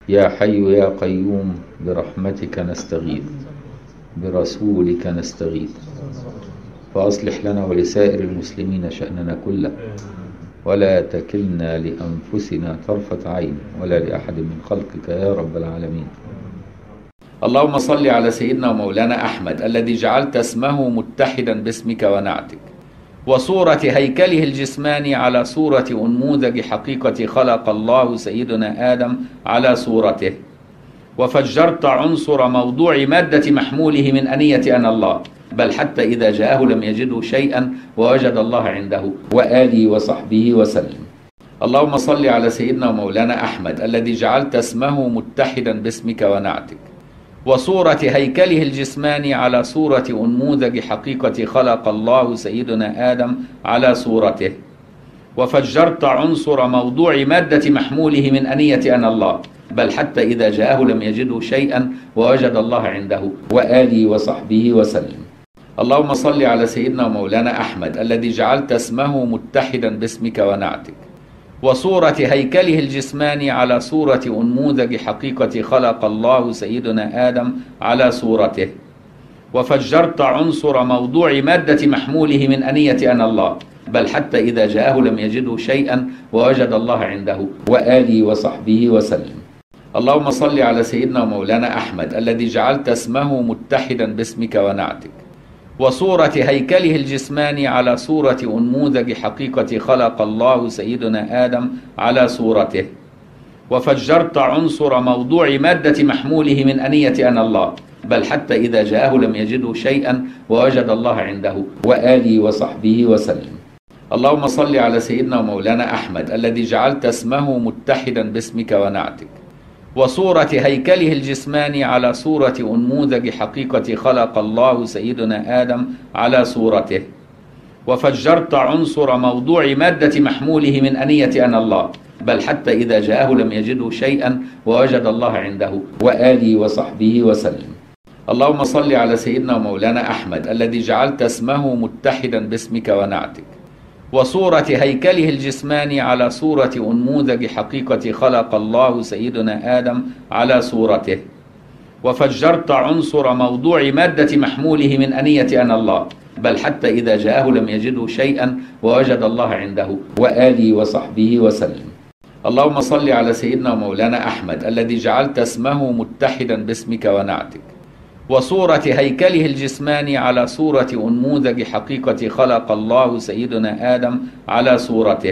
يا حي يا قيوم برحمتك نستغيث برسولك نستغيث فأصلح لنا ولسائر المسلمين شأننا كله ولا تكلنا لأنفسنا طرفة عين ولا لأحد من خلقك يا رب العالمين اللهم صل على سيدنا ومولانا أحمد الذي جعلت اسمه متحدا باسمك ونعتك وصورة هيكله الجسماني على صورة أنموذج حقيقة خلق الله سيدنا آدم على صورته وفجرت عنصر موضوع مادة محموله من أنية أنا الله بل حتى إذا جاءه لم يجده شيئا ووجد الله عنده وآله وصحبه وسلم اللهم صل على سيدنا ومولانا أحمد الذي جعلت اسمه متحدا باسمك ونعتك وصورة هيكله الجسماني على صورة أنموذج حقيقة خلق الله سيدنا آدم على صورته وفجرت عنصر موضوع مادة محموله من أنية أنا الله بل حتى إذا جاءه لم يجده شيئا ووجد الله عنده وآله وصحبه وسلم اللهم صل على سيدنا ومولانا أحمد الذي جعلت اسمه متحدا باسمك ونعتك وصورة هيكله الجسماني على صورة أنموذج حقيقة خلق الله سيدنا آدم على صورته وفجرت عنصر موضوع مادة محموله من أنية أنا الله بل حتى إذا جاءه لم يجده شيئا ووجد الله عنده وآله وصحبه وسلم اللهم صل على سيدنا ومولانا أحمد الذي جعلت اسمه متحدا باسمك ونعتك وصورة هيكله الجسماني على صورة أنموذج حقيقة خلق الله سيدنا آدم على صورته وفجرت عنصر موضوع مادة محموله من أنية أنا الله بل حتى إذا جاءه لم يجده شيئا ووجد الله عنده وآله وصحبه وسلم اللهم صل على سيدنا ومولانا أحمد الذي جعلت اسمه متحدا باسمك ونعتك وصورة هيكله الجسماني على صورة أنموذج حقيقة خلق الله سيدنا آدم على صورته وفجرت عنصر موضوع مادة محموله من أنية أنا الله بل حتى إذا جاءه لم يجده شيئا ووجد الله عنده وآله وصحبه وسلم اللهم صل على سيدنا ومولانا أحمد الذي جعلت اسمه متحدا باسمك ونعتك وصورة هيكله الجسماني على صورة أنموذج حقيقة خلق الله سيدنا آدم على صورته وفجرت عنصر موضوع مادة محموله من أنية أنا الله بل حتى إذا جاءه لم يجده شيئا ووجد الله عنده وآله وصحبه وسلم اللهم صل على سيدنا ومولانا أحمد الذي جعلت اسمه متحدا باسمك ونعتك وصورة هيكله الجسماني على صورة أنموذج حقيقة خلق الله سيدنا آدم على صورته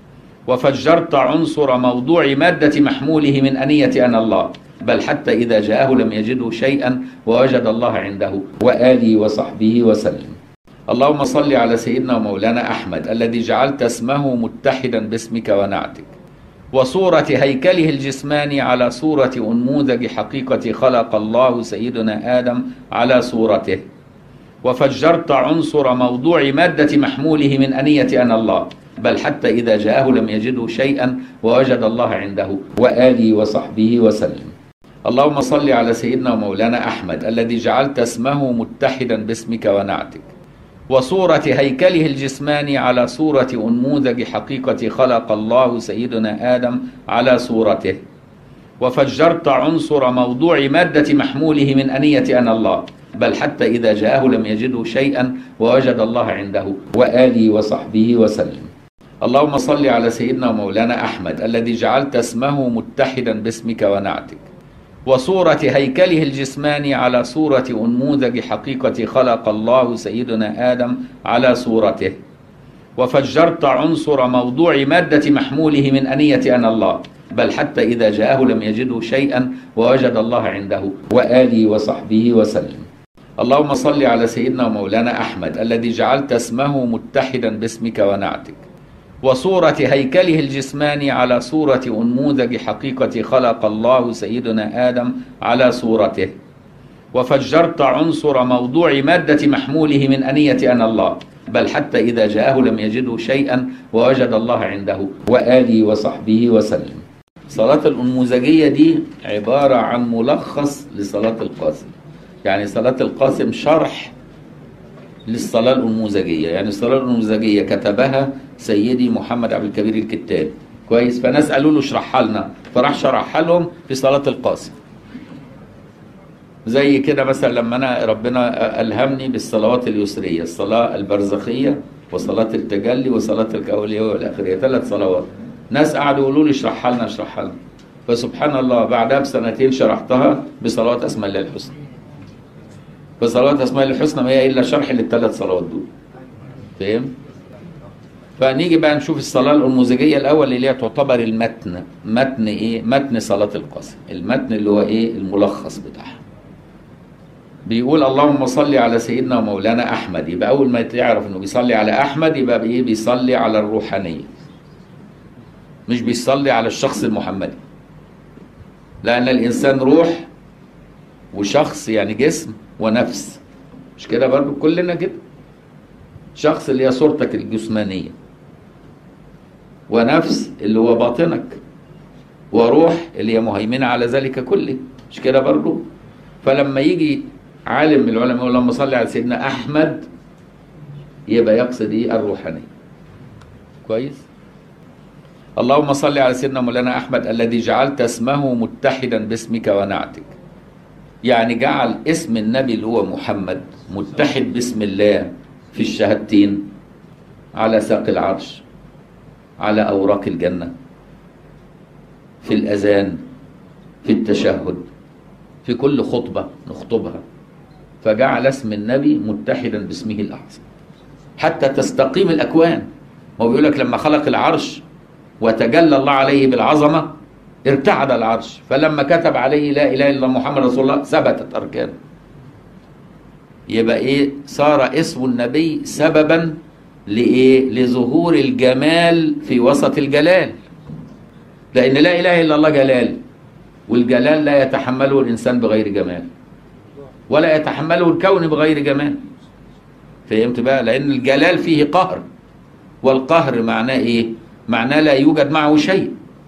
وفجرت عنصر موضوع مادة محموله من أنية أنا الله بل حتى إذا جاءه لم يجده شيئا ووجد الله عنده وآله وصحبه وسلم اللهم صل على سيدنا ومولانا أحمد الذي جعلت اسمه متحدا باسمك ونعتك وصورة هيكله الجسماني على صورة أنموذج حقيقة خلق الله سيدنا آدم على صورته وفجرت عنصر موضوع مادة محموله من أنية أنا الله بل حتى إذا جاءه لم يجده شيئا ووجد الله عنده وآله وصحبه وسلم اللهم صل على سيدنا ومولانا أحمد الذي جعلت اسمه متحدا باسمك ونعتك وصورة هيكله الجسماني على صورة أنموذج حقيقة خلق الله سيدنا آدم على صورته وفجرت عنصر موضوع مادة محموله من أنية أنا الله بل حتى إذا جاءه لم يجده شيئا ووجد الله عنده وآله وصحبه وسلم اللهم صل على سيدنا ومولانا أحمد الذي جعلت اسمه متحدا باسمك ونعتك وصورة هيكله الجسماني على صورة أنموذج حقيقة خلق الله سيدنا آدم على صورته وفجرت عنصر موضوع مادة محموله من أنية أنا الله بل حتى إذا جاءه لم يجده شيئا ووجد الله عنده وآله وصحبه وسلم اللهم صل على سيدنا ومولانا أحمد الذي جعلت اسمه متحدا باسمك ونعتك وصورة هيكله الجسماني على صورة أنموذج حقيقة خلق الله سيدنا آدم على صورته وفجرت عنصر موضوع مادة محموله من أنية أنا الله بل حتى إذا جاءه لم يجده شيئا ووجد الله عنده وآله وصحبه وسلم صلاة الأنموذجية دي عبارة عن ملخص لصلاة القاسم يعني صلاة القاسم شرح للصلاة الأنموذجية يعني الصلاة الأنموذجية كتبها سيدي محمد عبد الكبير الكتاب كويس فناس قالوا له اشرحها لنا فراح شرحها لهم في صلاه القاسم زي كده مثلا لما انا ربنا الهمني بالصلوات اليسريه الصلاه البرزخيه وصلاه التجلي وصلاه الكوليه والاخريه ثلاث صلوات ناس قعدوا يقولوا لي اشرحها لنا اشرحها لنا فسبحان الله بعدها بسنتين شرحتها بصلوات اسماء الله الحسنى فصلوات اسماء الله الحسنى ما هي الا شرح للثلاث صلوات دول فاهم فنيجي بقى نشوف الصلاه الانموذجيه الاول اللي هي تعتبر المتن متن ايه متن صلاه القسم المتن اللي هو ايه الملخص بتاعها بيقول اللهم صل على سيدنا ومولانا احمد يبقى اول ما تعرف انه بيصلي على احمد يبقى بايه بيصلي على الروحانيه مش بيصلي على الشخص المحمدي لان الانسان روح وشخص يعني جسم ونفس مش كده برضو كلنا كده شخص اللي هي صورتك الجسمانيه ونفس اللي هو باطنك وروح اللي هي مهيمنه على ذلك كله مش كده برضو فلما يجي عالم من العلماء يقول لما صلي على سيدنا احمد يبقى يقصد ايه الروحانيه كويس اللهم صل على سيدنا مولانا احمد الذي جعلت اسمه متحدا باسمك ونعتك يعني جعل اسم النبي اللي هو محمد متحد باسم الله في الشهادتين على ساق العرش على اوراق الجنه في الاذان في التشهد في كل خطبه نخطبها فجعل اسم النبي متحدا باسمه الاعظم حتى تستقيم الاكوان هو بيقول لك لما خلق العرش وتجلى الله عليه بالعظمه ارتعد العرش فلما كتب عليه لا اله الا محمد رسول الله ثبتت اركانه يبقى ايه صار اسم النبي سببا لايه لظهور الجمال في وسط الجلال لان لا اله الا الله جلال والجلال لا يتحمله الانسان بغير جمال ولا يتحمله الكون بغير جمال فهمت بقى لان الجلال فيه قهر والقهر معناه ايه معناه لا يوجد معه شيء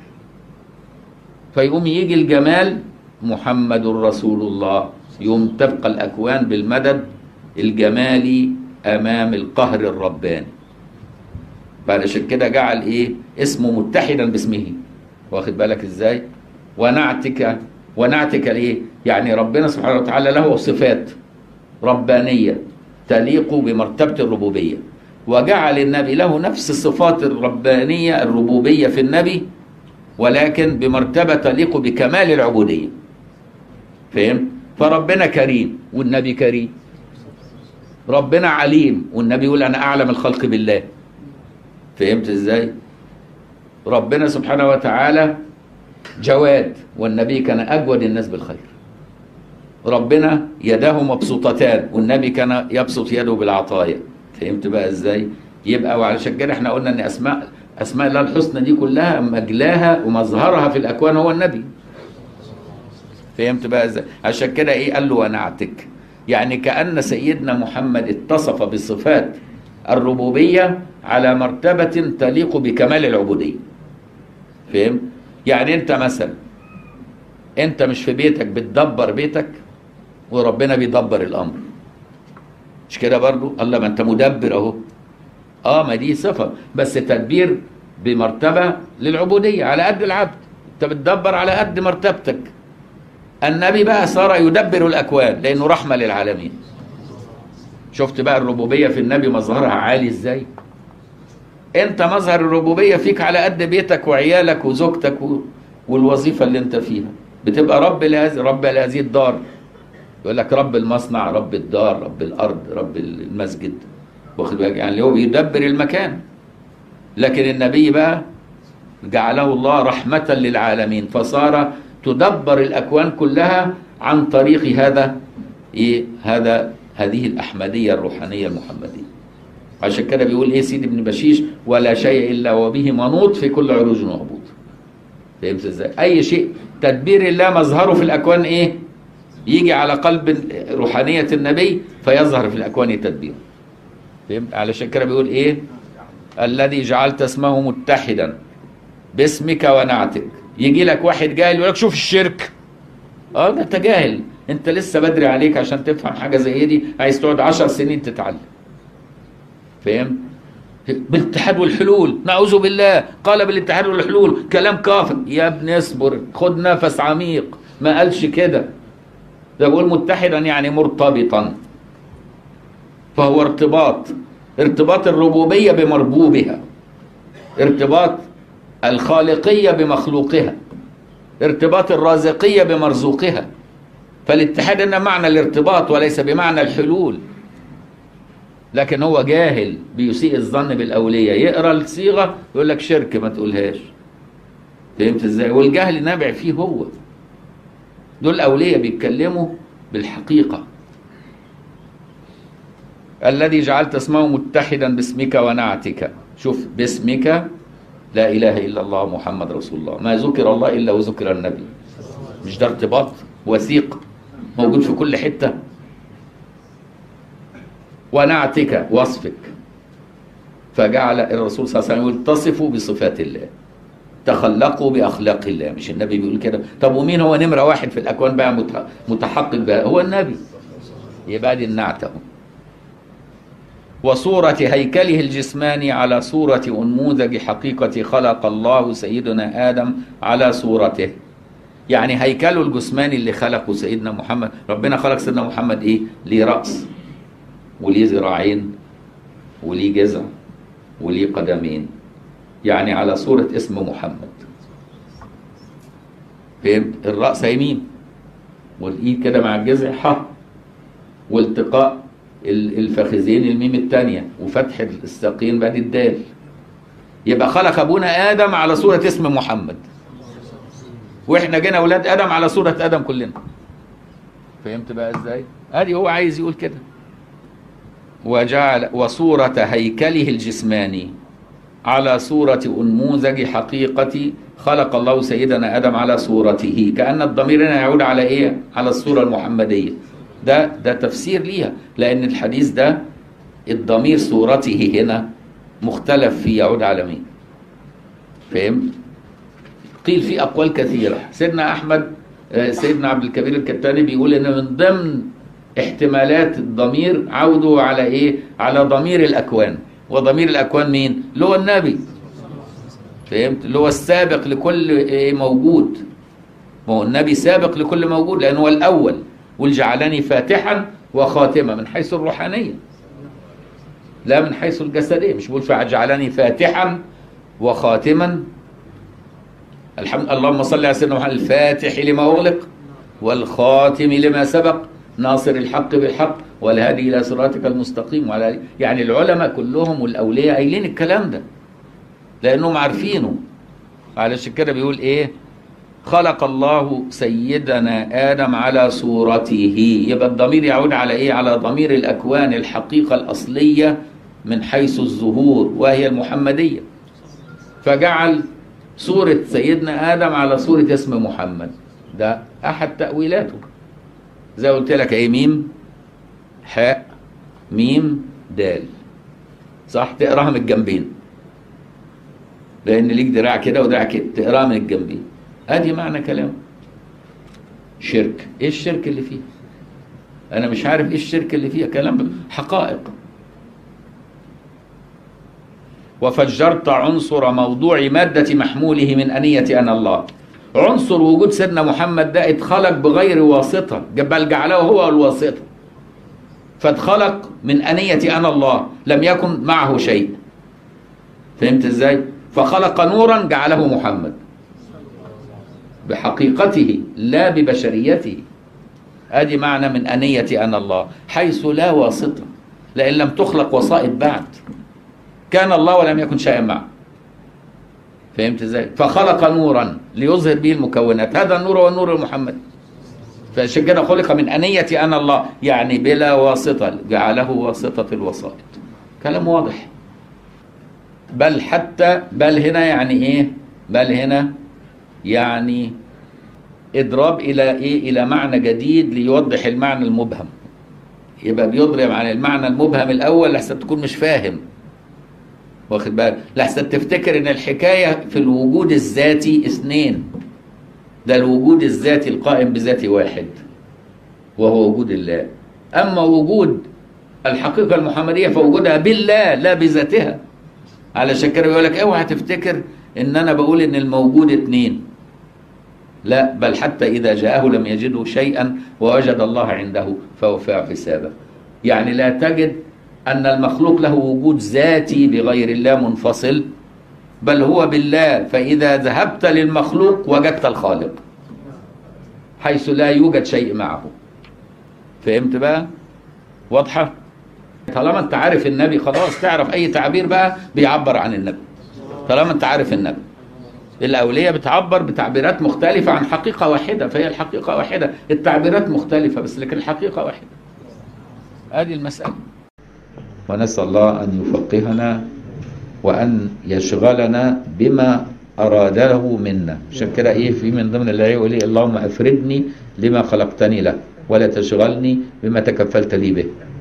فيقوم يجي الجمال محمد رسول الله يوم تبقى الأكوان بالمدد الجمالي أمام القهر الرباني فعلشان كده جعل إيه اسمه متحدا باسمه واخد بالك إزاي ونعتك ونعتك ليه يعني ربنا سبحانه وتعالى له صفات ربانية تليق بمرتبة الربوبية وجعل النبي له نفس الصفات الربانية الربوبية في النبي ولكن بمرتبة تليق بكمال العبودية فهم؟ فربنا كريم والنبي كريم ربنا عليم والنبي يقول أنا أعلم الخلق بالله فهمت إزاي؟ ربنا سبحانه وتعالى جواد والنبي كان أجود الناس بالخير ربنا يداه مبسوطتان والنبي كان يبسط يده بالعطايا فهمت بقى ازاي يبقى وعلشان كده احنا قلنا ان اسماء اسماء الله الحسنى دي كلها مجلاها ومظهرها في الاكوان هو النبي فهمت بقى ازاي عشان كده ايه قال له ونعتك يعني كان سيدنا محمد اتصف بصفات الربوبيه على مرتبه تليق بكمال العبوديه فهم يعني انت مثلا انت مش في بيتك بتدبر بيتك وربنا بيدبر الامر مش كده برضو الله ما انت مدبر اهو اه ما دي صفه بس تدبير بمرتبه للعبوديه على قد العبد انت بتدبر على قد مرتبتك النبي بقى صار يدبر الاكوان لانه رحمه للعالمين شفت بقى الربوبيه في النبي مظهرها عالي ازاي انت مظهر الربوبيه فيك على قد بيتك وعيالك وزوجتك و... والوظيفه اللي انت فيها بتبقى رب لهذه رب لهذه الدار يقول لك رب المصنع رب الدار رب الارض رب المسجد واخد بالك يعني هو بيدبر المكان لكن النبي بقى جعله الله رحمة للعالمين فصار تدبر الأكوان كلها عن طريق هذا إيه هذا هذه الأحمدية الروحانية المحمدية عشان كده بيقول إيه سيدي ابن بشيش ولا شيء إلا وبه منوط في كل عروج وهبوط فهمت إزاي أي شيء تدبير الله مظهره في الأكوان إيه يجي على قلب روحانية النبي فيظهر في الأكوان تدبير فهمت علشان كده بيقول إيه الذي جعلت اسمه متحدا باسمك ونعتك يجي لك واحد جاهل يقول لك شوف الشرك اه ده انت جاهل انت لسه بدري عليك عشان تفهم حاجه زي دي عايز تقعد عشر سنين تتعلم فاهم بالاتحاد والحلول نعوذ بالله قال بالاتحاد والحلول كلام كافر يا ابن اصبر خد نفس عميق ما قالش كده ده بيقول متحدا يعني مرتبطا فهو ارتباط ارتباط الربوبية بمربوبها ارتباط الخالقية بمخلوقها ارتباط الرازقية بمرزوقها فالاتحاد إن معنى الارتباط وليس بمعنى الحلول لكن هو جاهل بيسيء الظن بالأولية يقرأ الصيغة يقول لك شرك ما تقولهاش فهمت ازاي والجهل نابع فيه هو دول أولية بيتكلموا بالحقيقة الذي جعلت اسمه متحدا باسمك ونعتك شوف باسمك لا إله إلا الله محمد رسول الله ما ذكر الله إلا وذكر النبي مش ده ارتباط وثيق موجود في كل حتة ونعتك وصفك فجعل الرسول صلى الله عليه وسلم يتصفوا بصفات الله تخلقوا بأخلاق الله مش النبي بيقول كده طب ومين هو نمرة واحد في الأكوان بقى مت- متحقق بقى هو النبي يبقى دي النعته وصورة هيكله الجسماني على صورة أنموذج حقيقة خلق الله سيدنا آدم على صورته يعني هيكله الجسماني اللي خلقه سيدنا محمد ربنا خلق سيدنا محمد ايه ليه رأس وليه ذراعين وليه جذع وليه قدمين يعني على صورة اسم محمد فهمت الرأس يمين والإيد كده مع الجذع ح والتقاء ال- الفخذين الميم الثانية وفتح الساقين بعد الدال يبقى خلق أبونا آدم على صورة اسم محمد واحنا جينا اولاد ادم على صوره ادم كلنا فهمت بقى ازاي ادي هو عايز يقول كده وجعل وصوره هيكله الجسماني على صورة أنموذج حقيقة خلق الله سيدنا آدم على صورته كأن الضمير هنا يعود على إيه؟ على الصورة المحمدية ده ده تفسير ليها لأن الحديث ده الضمير صورته هنا مختلف فيه يعود على مين فهمت؟ قيل في أقوال كثيرة سيدنا أحمد آه، سيدنا عبد الكبير الكتاني بيقول إن من ضمن احتمالات الضمير عوده على إيه؟ على ضمير الأكوان وضمير الأكوان مين؟ اللي هو النبي فهمت؟ اللي هو السابق لكل إيه موجود ما هو النبي سابق لكل موجود لأنه هو الأول والجعلني فاتحا وخاتمة من حيث الروحانية لا من حيث الجسدية مش بقول فجعلني فاتحا وخاتما الحمد اللهم صل على سيدنا محمد الفاتح لما أغلق والخاتم لما سبق ناصر الحق بالحق والهادي إلى صراطك المستقيم وعلى يعني العلماء كلهم والأولياء قايلين الكلام ده لأنهم عارفينه علشان كده بيقول إيه خلق الله سيدنا آدم على صورته يبقى الضمير يعود على إيه على ضمير الأكوان الحقيقة الأصلية من حيث الظهور وهي المحمدية فجعل صورة سيدنا آدم على صورة اسم محمد ده أحد تأويلاته زي قلت لك ايه ميم حاء ميم دال صح تقراها من الجنبين لأن ليك دراع كده ودراع كده تقراها من الجنبين ادي معنى كلام شرك ايه الشرك اللي فيه انا مش عارف ايه الشرك اللي فيها كلام حقائق وفجرت عنصر موضوع مادة محموله من أنية أنا الله عنصر وجود سيدنا محمد ده اتخلق بغير واسطة بل جعله هو الواسطة فاتخلق من أنية أنا الله لم يكن معه شيء فهمت ازاي فخلق نورا جعله محمد بحقيقته لا ببشريته ادي معنى من أنية أنا الله حيث لا واسطة لأن لم تخلق وسائط بعد كان الله ولم يكن شيئا معه فهمت ازاي فخلق نورا ليظهر به المكونات هذا النور هو النور المحمد فعشان كده خلق من أنية أنا الله يعني بلا واسطة جعله واسطة الوسائط كلام واضح بل حتى بل هنا يعني ايه بل هنا يعني اضراب الى ايه الى معنى جديد ليوضح المعنى المبهم يبقى بيضرب عن المعنى المبهم الاول لحسن تكون مش فاهم واخد بالك لحسن تفتكر ان الحكايه في الوجود الذاتي اثنين ده الوجود الذاتي القائم بذات واحد وهو وجود الله اما وجود الحقيقه المحمديه فوجودها بالله لا بذاتها علشان كده بيقول لك اوعى تفتكر ان انا بقول ان الموجود اتنين لا بل حتى اذا جاءه لم يجده شيئا ووجد الله عنده فوفى حسابه يعني لا تجد ان المخلوق له وجود ذاتي بغير الله منفصل بل هو بالله فاذا ذهبت للمخلوق وجدت الخالق حيث لا يوجد شيء معه فهمت بقى واضحه طالما انت عارف النبي خلاص تعرف اي تعبير بقى بيعبر عن النبي طالما انت عارف النبي الاوليه بتعبر بتعبيرات مختلفه عن حقيقه واحده فهي الحقيقه واحده التعبيرات مختلفه بس لكن الحقيقه واحده ادي المساله ونسال الله ان يفقهنا وان يشغلنا بما اراده منا عشان كده ايه في من ضمن الايه يقول ايه اللهم افردني لما خلقتني له ولا تشغلني بما تكفلت لي به